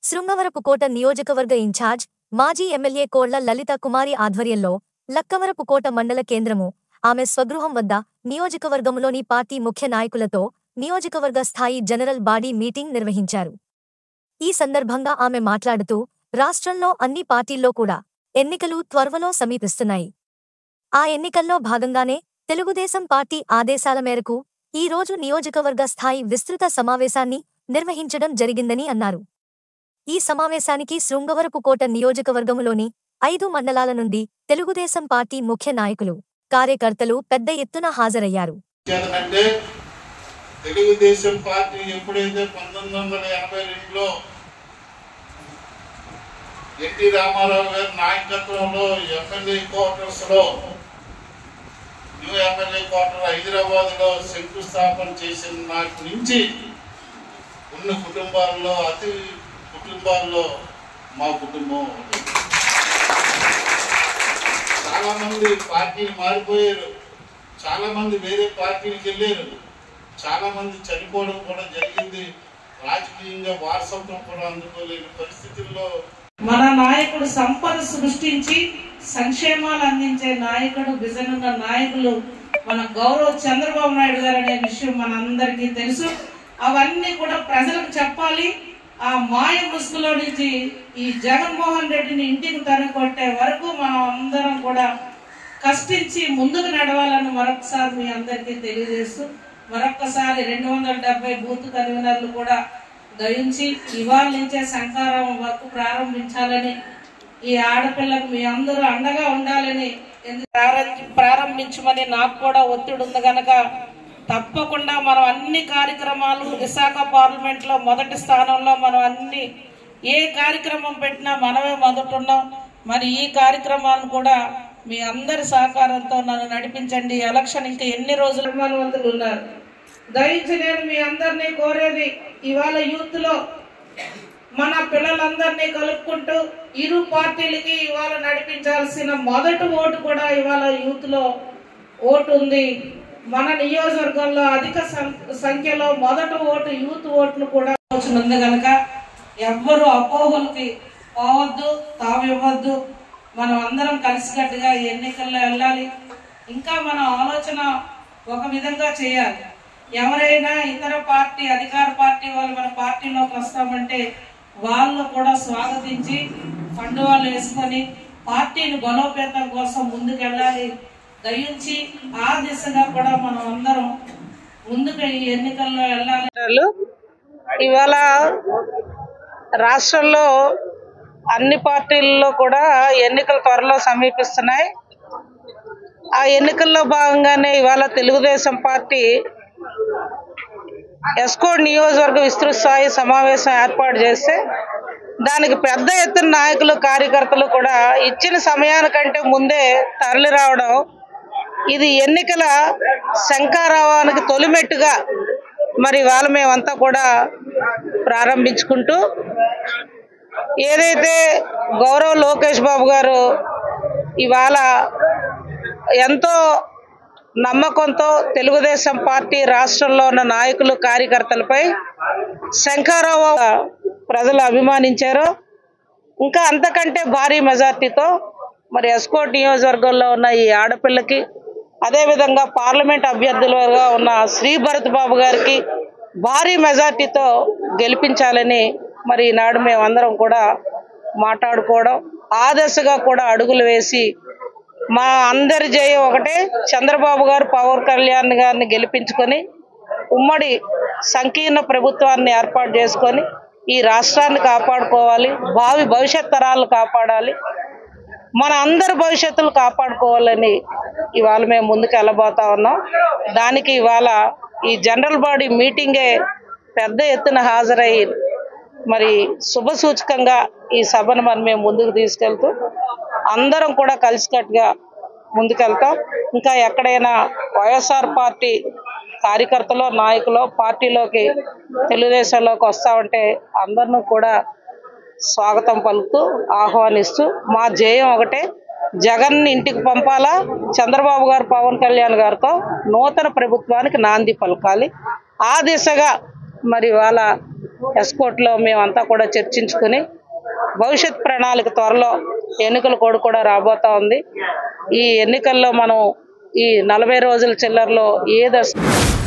శృంగవరపుకోట నియోజకవర్గ ఇన్ఛార్జ్ మాజీ ఎమ్మెల్యే కోళ్ల లలిత కుమారి ఆధ్వర్యంలో లక్కవరపుకోట మండల కేంద్రము ఆమె స్వగృహం వద్ద నియోజకవర్గంలోని పార్టీ ముఖ్య నాయకులతో నియోజకవర్గ స్థాయి జనరల్ బాడీ మీటింగ్ నిర్వహించారు ఈ సందర్భంగా ఆమె మాట్లాడుతూ రాష్ట్రంలో అన్ని పార్టీల్లో కూడా ఎన్నికలు త్వరలో సమీపిస్తున్నాయి ఆ ఎన్నికల్లో భాగంగానే తెలుగుదేశం పార్టీ ఆదేశాల మేరకు ఈ రోజు నియోజకవర్గ స్థాయి విస్తృత సమావేశాన్ని నిర్వహించడం జరిగిందని అన్నారు ఈ సమావేశానికి శృంగవరపుకోట నియోజకవర్గములోని ఐదు మండలాల నుండి తెలుగుదేశం పార్టీ ముఖ్య నాయకులు కార్యకర్తలు పెద్ద ఎత్తున హాజరయ్యారు చేతనంటే తెలుగుదేశం పార్టీ ఎప్పుడైతే పంతొమ్మిది వందల ఎనభై రెండులో ఎన్టీ రామారావు గారి నాయకత్వంలో ఎమ్మెల్యే క్వార్టర్స్ లో న్యూ ఎమ్మెల్యే క్వార్టర్ హైదరాబాద్ లో శంకుస్థాపన చేసిన నాటి నుంచి ఉన్న కుటుంబాల్లో అతి కుటుంబాల్లో మా కుటుంబం ఒకటి. చాలా మంది పార్టీలు మారిపోయారు చాలా మంది వేరే పార్టీలకు వెళ్ళారు చాలా మంది చనిపోవడం కూడా జరిగింది రాజకీయంగా వారసత్వం కూడా అందుకోలేని పరిస్థితుల్లో మన నాయకుడు సంపద సృష్టించి సంక్షేమాలు అందించే నాయకుడు విజన్ ఉన్న నాయకులు మన గౌరవ చంద్రబాబు నాయుడు గారు అనే విషయం మనందరికీ తెలుసు అవన్నీ కూడా ప్రజలకు చెప్పాలి ఆ మాయ ముసుగులో నుంచి ఈ జగన్మోహన్ రెడ్డిని ఇంటికి తరగొట్టే వరకు మనం అందరం కూడా కష్టించి ముందుకు నడవాలని మరొకసారి మీ అందరికీ తెలియజేస్తూ మరొక్కసారి రెండు వందల డెబ్బై బూత్ కన్వీనర్లు కూడా దయించి ఇవాళ నుంచే శంకారావం వర్క్ ప్రారంభించాలని ఈ ఆడపిల్లకు మీ అందరూ అండగా ఉండాలని ఎందుకు ప్రారంభి ప్రారంభించమని నాకు కూడా ఒత్తిడి ఉంది కనుక తప్పకుండా మనం అన్ని కార్యక్రమాలు విశాఖ పార్లమెంట్ లో మొదటి స్థానంలో మనం అన్ని ఏ కార్యక్రమం పెట్టినా మనమే మొదటున్నాం మరి ఈ కార్యక్రమాలను కూడా మీ అందరి సహకారంతో నన్ను నడిపించండి ఎలక్షన్ ఇంకా ఎన్ని రోజులు అభిమానవంతులు ఉన్నారు దయించి నేను మీ అందరినీ కోరేది ఇవాళ యూత్ లో మన పిల్లలందరినీ కలుపుకుంటూ ఇరు పార్టీలకి ఇవాళ నడిపించాల్సిన మొదటి ఓటు కూడా ఇవాళ యూత్ లో ఓటు ఉంది మన నియోజకవర్గంలో అధిక సం- సంఖ్యలో మొదటి ఓటు యూత్ ఓట్లు కూడా ఆలోచన ఉంది కనుక ఎవ్వరు అపోహలకి పోవద్దు తావివ్వద్దు మనం అందరం కలిసికట్టుగా ఈ ఎన్నికల్లో వెళ్ళాలి ఇంకా మన ఆలోచన ఒక విధంగా చేయాలి ఎవరైనా ఇతర పార్టీ అధికార పార్టీ వాళ్ళు మన పార్టీలోకి వస్తామంటే వాళ్ళు కూడా స్వాగతించి ఫండ్ వాళ్ళు వేసుకొని పార్టీని బలోపేతం కోసం ముందుకెళ్ళాలి దయించి ఆ దిశగా కూడా మనం అందరం ముందుకు ఈ ఎన్నికల్లో వెళ్ళాలి ఇవాళ రాష్ట్రంలో అన్ని పార్టీల్లో కూడా ఎన్నికలు త్వరలో సమీపిస్తున్నాయి ఆ ఎన్నికల్లో భాగంగానే ఇవాళ తెలుగుదేశం పార్టీ ఎస్కోడ్ నియోజకవర్గ విస్తృత స్థాయి సమావేశం ఏర్పాటు చేస్తే దానికి పెద్ద ఎత్తున నాయకులు కార్యకర్తలు కూడా ఇచ్చిన సమయానికంటే ముందే తరలి రావడం ఇది ఎన్నికల శంకారావానికి తొలిమెట్టుగా మరి ఇవాళ మేమంతా కూడా ప్రారంభించుకుంటూ ఏదైతే గౌరవ్ లోకేష్ బాబు గారు ఇవాళ ఎంతో నమ్మకంతో తెలుగుదేశం పార్టీ రాష్ట్రంలో ఉన్న నాయకులు కార్యకర్తలపై శంఖారావు ప్రజలు అభిమానించారు ఇంకా అంతకంటే భారీ మెజార్టీతో మరి ఎస్కోట్ నియోజకవర్గంలో ఉన్న ఈ ఆడపిల్లకి అదేవిధంగా పార్లమెంట్ అభ్యర్థులుగా ఉన్న శ్రీ భరత్ బాబు గారికి భారీ మెజార్టీతో గెలిపించాలని మరి ఈనాడు మేమందరం కూడా మాట్లాడుకోవడం ఆ దశగా కూడా అడుగులు వేసి మా అందరి జయం ఒకటే చంద్రబాబు గారు పవన్ కళ్యాణ్ గారిని గెలిపించుకొని ఉమ్మడి సంకీర్ణ ప్రభుత్వాన్ని ఏర్పాటు చేసుకొని ఈ రాష్ట్రాన్ని కాపాడుకోవాలి భావి భవిష్యత్ తరాలు కాపాడాలి మన అందరి భవిష్యత్తులు కాపాడుకోవాలని ఇవాళ మేము ముందుకు వెళ్ళబోతా ఉన్నాం దానికి ఇవాళ ఈ జనరల్ బాడీ మీటింగే పెద్ద ఎత్తున హాజరై మరి శుభ సూచకంగా ఈ సభను మనం మేము ముందుకు తీసుకెళ్తూ అందరం కూడా కలిసికట్టుగా ముందుకెళ్తాం ఇంకా ఎక్కడైనా వైఎస్ఆర్ పార్టీ కార్యకర్తలు నాయకులు పార్టీలోకి తెలుగుదేశంలోకి వస్తామంటే అందరిని కూడా స్వాగతం పలుకుతూ ఆహ్వానిస్తూ మా జయం ఒకటే జగన్ ఇంటికి పంపాలా చంద్రబాబు గారు పవన్ కళ్యాణ్ గారితో నూతన ప్రభుత్వానికి నాంది పలకాలి ఆ దిశగా మరి వాళ్ళ ఎస్కోట్లో మేమంతా కూడా చర్చించుకుని భవిష్యత్ ప్రణాళిక త్వరలో ఎన్నికల కోడ్ కూడా రాబోతా ఉంది ఈ ఎన్నికల్లో మనం ఈ నలభై రోజుల చిల్లరలో ఏ దశ